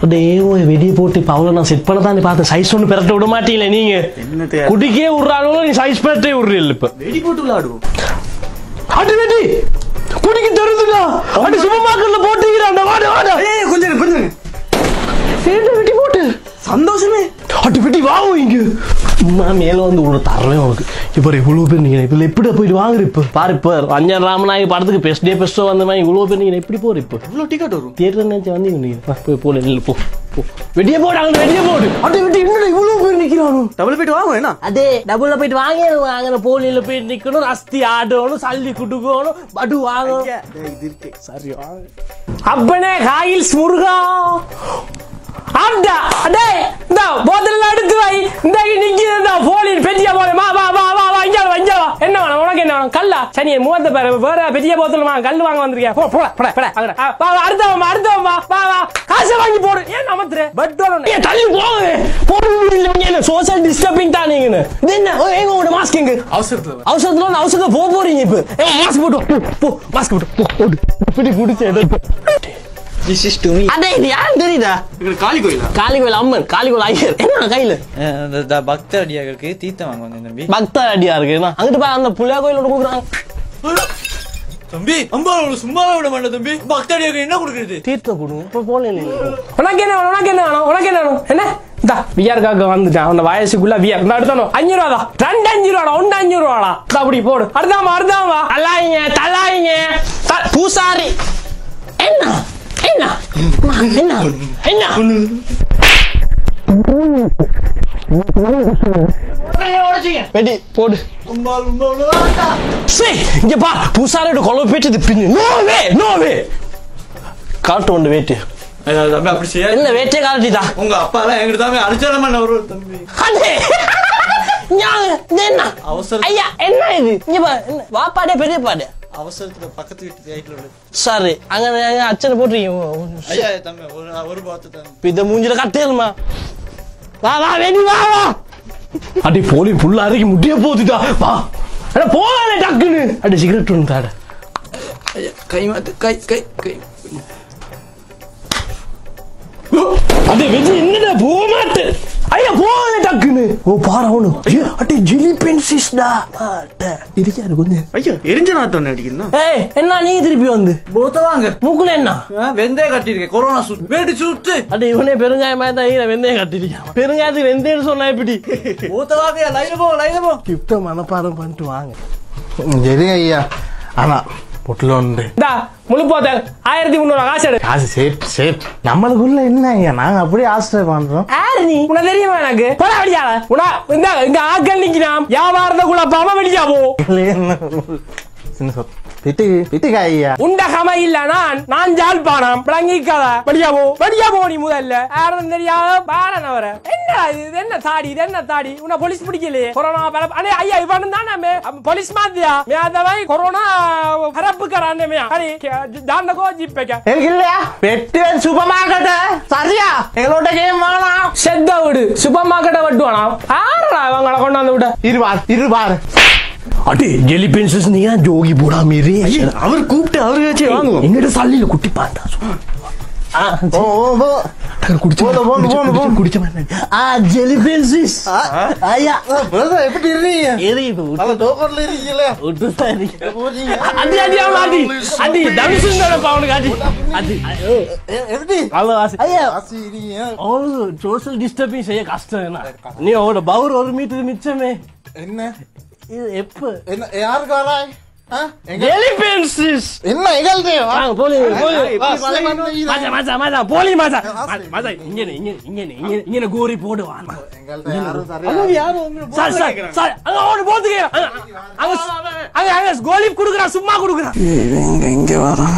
டேய் ஓய் வெடியை போட்டு இப்போ அவ்வளோ நான் செட் பண்ண தான் பார்த்தேன் சைஸ் ஒன்று பெரட்ட விட மாட்டீங்களே நீங்க என்னத்தையா குடிக்கே விட்றாலும் நீ சைஸ் பெரட்டே விட்றீங்க இப்போ வெடி போட்டு விளையாடுவோம் அடி வெடி குடிக்க தெரிஞ்சுக்கா அடி சூப்பர் மார்க்கெட்ல போட்டுக்கிறான் வாடு வாடு ஏய் கொஞ்சம் கொஞ்சம் சேர்ந்து வெட்டி போட்டு சந்தோஷமே அடி வெட்டி வாங்க இங்க நான் மேல வந்து உள்ள தரவே உனக்கு இப்போ இவ்வளவு பேர் நீங்க இப்ப எப்படி போயிட்டு வாங்குற இப்ப பாரு இப்ப அஞ்சன் ராமநாயகி படத்துக்கு பெஸ்ட் டே பெஸ்டோ வந்த மாதிரி இவ்வளவு பேர் நீங்க எப்படி போற இப்ப இவ்வளோ டிக்கெட் வரும் தியேட்டர் நினைச்சு வந்தீங்க நீங்க வா, போய் போல இல்ல போ போ வெடியே போடு அங்க வெடியே போடு அடி வெட்டி இன்னும் இவ்வளவு பேர் நிக்கிறானு டபுள் போயிட்டு வாங்க என்ன அதே டபுள்ல போயிட்டு வாங்க வாங்கின போலியில போயிட்டு நிக்கணும் அஸ்தி ஆடணும் சல்லி குடுக்கணும் படு வாங்கணும் இது இருக்கு சரி அப்பனே காயில்ஸ் முருகா ஆண்டா அடே இந்த போத்தல எடுத்து வை இந்த நிக்கிறதா போலின் பெரிய போல வா வா வா வா வா இங்க வா இங்க வா என்ன வேணும் உனக்கு என்ன வேணும் கல்லா சரி மூவத்த பேர் வேற பெரிய போத்தல் வாங்க கல் வாங்க வந்திருக்கேன் போ போட போட போட அங்கடா. ஆ, வா வா அடுத்தவன் வா அடுத்தவன் வா வா வா காசை வாங்கி போடு ஏன் நமத்துற பட் ஏன் தள்ளி போகுது போடு இல்ல என்ன சோஷியல் டிஸ்டர்பிங் தான் நீங்க இது என்ன ஓ, எங்க உங்க மாஸ்க் எங்க அவசரத்துல அவசரத்துல வந்து அவசரத்துல போக போறீங்க இப்ப ஏய் மாஸ்க் போட்டு வா. போ, போ மாஸ்க் போட்டு போ போடு இப்படி புடிச்சு எடுத்து திஸ் இஸ் டு மீ அடே இது யாரும் தெரியுதா இது காளி கோயிலா காளிகோயில் அம்மன் காளிகோயில் ஐயர் என்ன கையில இந்த பக்த அடியார்களுக்கு தீர்த்தம் வாங்க வந்தேன் தம்பி பக்த அடியா இருக்கு என்ன? அங்கிட்டு போய் அந்த புள்ளையா கோயிலோட கொடுக்குறாங்க தம்பி அம்பா சும்மா விட மாட்டேன் தம்பி பக்த அடியார்கள் என்ன கொடுக்குறது தீர்த்தம் கொடுங்க இப்போ போல உனக்கு என்ன வேணும் உனக்கு என்ன வேணும் உனக்கு என்ன வேணும் என்ன இந்தா விஆர்காக வந்துட்டான் அந்த வயசுக்குள்ள விஆர் இந்த அடுத்தானோ அஞ்சு ரூபாடா ரெண்டு அஞ்சு ரூபாடா ஒன்று அஞ்சு ரூபாடா இந்தா அப்படி போடு அடுத்தாமா அடுத்தாமா தள்ளாயிங்க தள்ளாயிங்க த- பூசாரி என்ன என்ன என்ன என்ன வெடி போடு சே இங்க பா பூசாரியோட கொலை பேச்சு பின்னு நோ வே நோ வே காட்டு ஒன்று வேட்டு தம்பி அப்படி செய்ய என்ன வேட்டே காட்டிட்டா உங்க அப்பா எல்லாம் எங்கிட்ட தான் அடிச்சாலமா நான் வருவேன் தம்பி அடே ஞாங்க, இது என்ன அவசரம். ஐயா என்ன இது இங்க பா என்ன, வாப்பாடே பெரிய பாடு அவசரத்துல பக்கத்து வீட்டு ரைட்ல விடு சாரி அங்க அங்க அச்சனை போட்டுருக்கீங்க ஐயா தம்பி ஒரு ஒரு பாத்து தம்பி இத மூஞ்சில கட்டேலுமா வா வா வேணி வா வா அடி போலி புல்ல அரைக்கு முடிய போகுதுடா வா அட போகாத டக்குன்னு அடி சிகரெட் ஒன்று தாட ஐயா கை மாத்து கை கை கை அடே வெஜி என்னடா போக மாட்டே ஐயா போகாத டக்குன்னு ஓ பாரு அவனு ஐயா, அடி ஜெலி பென்சிஸ்டா மாட்ட இருக்காரு கொஞ்சம் ஐயா எரிஞ்ச நாத்தம் அடிக்கணும் ஏய் என்ன நீ திருப்பி வந்து போத்த வாங்க மூக்குல என்ன வெந்தய கட்டியிருக்கேன் கொரோனா சுட்டு வேடி சுட்டு அட இவனே பெருங்காயமா தான் ஈர வெந்தயம் கட்டிருக்கான் பெருங்காயத்துக்கு வெந்தயம்னு சொன்னா எப்படி போத்த வாங்க லைன போ லைன போ கிஃப்ட மனப்பாடம் பண்ணிட்டு வாங்க சரிங்க ஐயா ஆனா பொட்டில் உண்டு இந்தா முழு போத்த ஆயிரத்தி முந்நூறு காசு எடு காசு சேப் சேப் நம்மளுக்குள்ள என்ன ஐயா நாங்க அப்படியே ஆசிரியர் பண்றோம் யாரு நீ உன தெரியுமா எனக்கு போடா வெளியால உனா இந்த இங்க ஆக்கள் நிக்கிறான் வியாபாரத்தை கூட பாம வெளியா போ இல்லையே என்ன சின்ன சொல் திட்டு திட்டுக்கா ஐயா உண்ட கம இல்ல நான் நான் ஜாழ்ப்பாணம் விளங்கிக்காத வெளியா போ வெளியா போ நீ முதல்ல யாரும் தெரியாத பாரன் அவர என்ன இது இது என்ன தாடி இது என்ன தாடி உன்னை போலீஸ் பிடிக்கலையே கொரோனா பரப் அண்ணே ஐயா இவனு தான் மே போலீஸ் மாதிரியா மே அந்த வை கொரோனா பரப்பு கரானே மே அரே ஜாந்த கோ ஜிப்பேக்க எனக்கு இல்லையா பெட்டுவன் சூப்பர் மார்க்கெட்டு சரியா எங்களோட கேம் வாங்கலாம் செத்த விடு சூப்பர் மார்க்கெட்டை வெட்டுவானா ஆறா இவங்களை கொண்டாந்து விட இருபார் இருபார் அடி ஜெலி பென்சஸ் நீங்க தான் ஜோகி போடா மீறி அவர் கூப்பிட்டு அவரு வாங்குவோம் எங்கிட்ட சல்லில குட்டி பாண்டா ஓ ஓ ஓ குடிச்சு போடு, போடு, போடு, போடு. குடிச்ச மாதிரி ஆ ஜெலி பென்சிஸ் ஐயா பிரதர் எப்படி இருக்கீங்க ஏறி இது நல்ல டோக்கர்ல இருக்கீங்களே விட்டு சாரி அடி அடி அவன் அடி அடி தவிசுந்தர பவுனுக்கு அடி அடி ஐயோ. எ- எப்படி அவ்வளோ ஆசை ஐயா ஆசிரியங்க அவ்வளோ சோஷியல் டிஸ்டர்பிங் செய்ய கஷ்டம் என்ன நீ அவட பவுர் ஒரு மீட்டர் மிச்சமே என்ன இது எப்ப என்ன யாருக்கு வராய் ஆ? எங்க- ஜெலி பென்சிஸ் என்ன எங்கள்தே வா வாங்க போலி போலி வா, சரி, பண்ணுவீங்க. மச்சா மச்சா மச்சா போலி மச்சா மச்சா இங்க இங்க இங்க இங்க இங்க கோரி போடு வா எங்கள்தே யாரும் சரியா சார் சார் சார் அங்க ஓடி போத்துக்க அங்க அங்க அங்க அங்க கோலி குடுக்குறான் சும்மா குடுக்குறான் எங்க இங்க வரோம்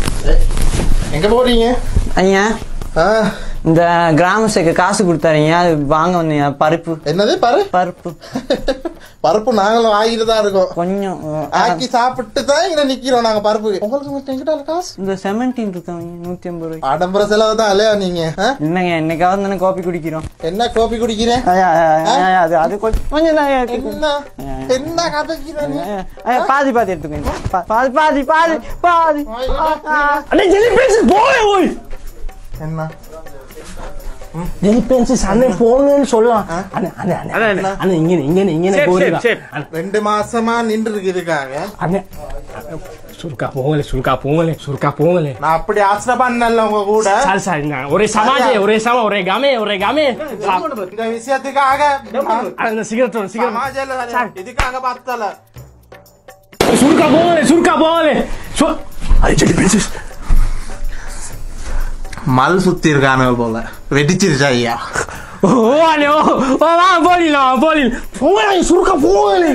எங்க போறீங்க ஐயா ஆ, இந்த கிராம சைக்கு காசு கொடுத்தாருங்க அது வாங்க வந்தீங்க பருப்பு என்னது பாரு பருப்பு பருப்பு நாங்களும் ஆகிட்டு தான் இருக்கோம் கொஞ்சம் ஆக்கி சாப்பிட்டு தான் இங்க நிக்கிறோம் நாங்க பருப்பு உங்களுக்கு மட்டும் எங்கிட்ட காசு இந்த செவன்டீன் இருக்காங்க நூத்தி ஐம்பது ரூபாய் ஆடம்பர செலவு தான் இல்லையா நீங்க ஆ? என்னங்க என்னைக்காவது தானே காப்பி குடிக்கிறோம் என்ன கோபி குடிக்கிறேன் ஐயா, ஐயா, ஐயா, அது அது கொஞ்சம் கொஞ்சம் தான் ஐயா இருக்கு. என்ன என்ன கதைக்கிற நீ ஐயா, ஐயா, பாதி பாதி எடுத்துக்கோங்க பா- பாதி பாதி பாதி பாதி ஆ, ஆ. அண்ணே ஜெலி பென்சிஸ் போய் ஓய் என்ன டெலிபென்சிஸ் அண்ணன் போங்கன்னு சொல்லலாம் அண்ணே அண்ணே அண்ணே அண்ணே, அண்ணே. அண்ணே இங்கே இங்கே இங்கே சரி, போறீங்க சரி, சரி. ரெண்டு மாசமா நின்று இருக்குதுக்காக அண்ணே சுருக்கா போங்கலே சுருக்கா போங்கலே சுருக்கா போங்கலே நான் அப்படி ஆசை பண்ணல உங்க கூட சாரி சாரி நான் ஒரே சமாஜே ஒரே சம ஒரே காமே ஒரே காமே இந்த விஷயத்துக்காக அந்த சிகரெட் சிகரெட் சமாஜால இதுக்காக பத்தல சுருக்கா போங்கலே சுருக்கா போங்கலே சு- அது டெலிபென்சிஸ் மல் சுத்தி இருக்கானு போல வெடிச்சிருச்சா ஐயா ஓ அண்ணே ஓ ஓ, வா போலிலாம் போலில் போங்கலே சுருக்கா போங்கலே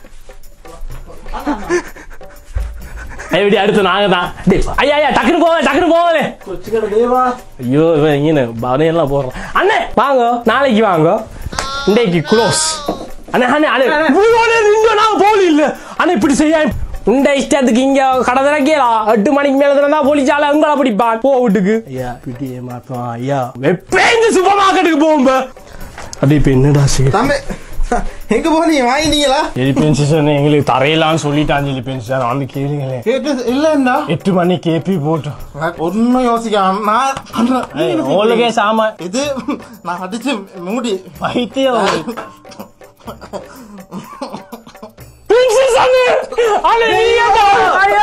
எப்படி அடுத்து நாங்க தான் டேய், ஐயா ஐயா டக்குனு போங்க டக்குனு போகலே ஐயோ இவன் இங்கே பனையெல்லாம் போடுறான் அண்ணே வாங்க நாளைக்கு வாங்க இன்றைக்கு க்ளோஸ் அண்ணே அண்ணே அண்ணே இவ்வளோ இங்க நான் போலி இல்ல அண்ணே இப்படி செய்ய உண்ட இஷ்டத்துக்கு இங்க கடை திறக்கலாம் எட்டு மணிக்கு மேல திறந்தா போலீஸால உங்களை பிடிப்பான் போ வீட்டுக்கு ஐயா பிடி ஏமாத்துவான் ஐயா எப்பயும் சூப்பர் மார்க்கெட்டுக்கு போகும் அது இப்ப என்னடா செய்ய தம்பி எங்க போனீங்க வாங்கினீங்களா எலி பென்சிஷன் எங்களுக்கு தரையலான்னு சொல்லிட்டான் எலி பென்சிஷன் வந்து கேளுங்களேன் கேட்டு இல்லண்டா எட்டு மணி கேபி போட்டோம் ஒன்னும் யோசிக்காம நான் பண்றேன். உங்களுக்கே சாமா இது நான் அடிச்சு மூடி பைத்தியம் பிரின்சஸ் அண்ணே அண்ணே நீங்க தான் ஐயா